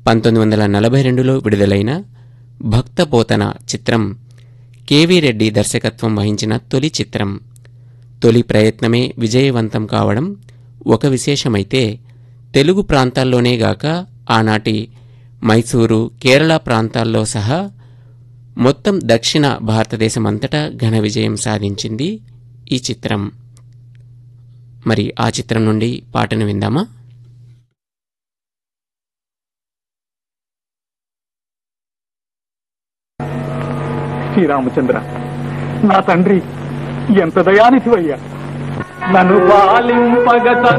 పంతొమ్మిది వందల నలభై రెండులో విడుదలైన భక్తపోతన చిత్రం కెవి రెడ్డి దర్శకత్వం వహించిన తొలి చిత్రం తొలి ప్రయత్నమే విజయవంతం కావడం ఒక విశేషమైతే తెలుగు ప్రాంతాల్లోనే గాక ఆనాటి మైసూరు కేరళ ప్రాంతాల్లో సహా మొత్తం దక్షిణ భారతదేశమంతటా ఘన విజయం సాధించింది ఈ చిత్రం మరి ఆ చిత్రం నుండి పాటను విందామా శ్రీరామచంద్ర నా తండ్రి ఎంత దయానిధివయ్యా నన్ను పాలింపగత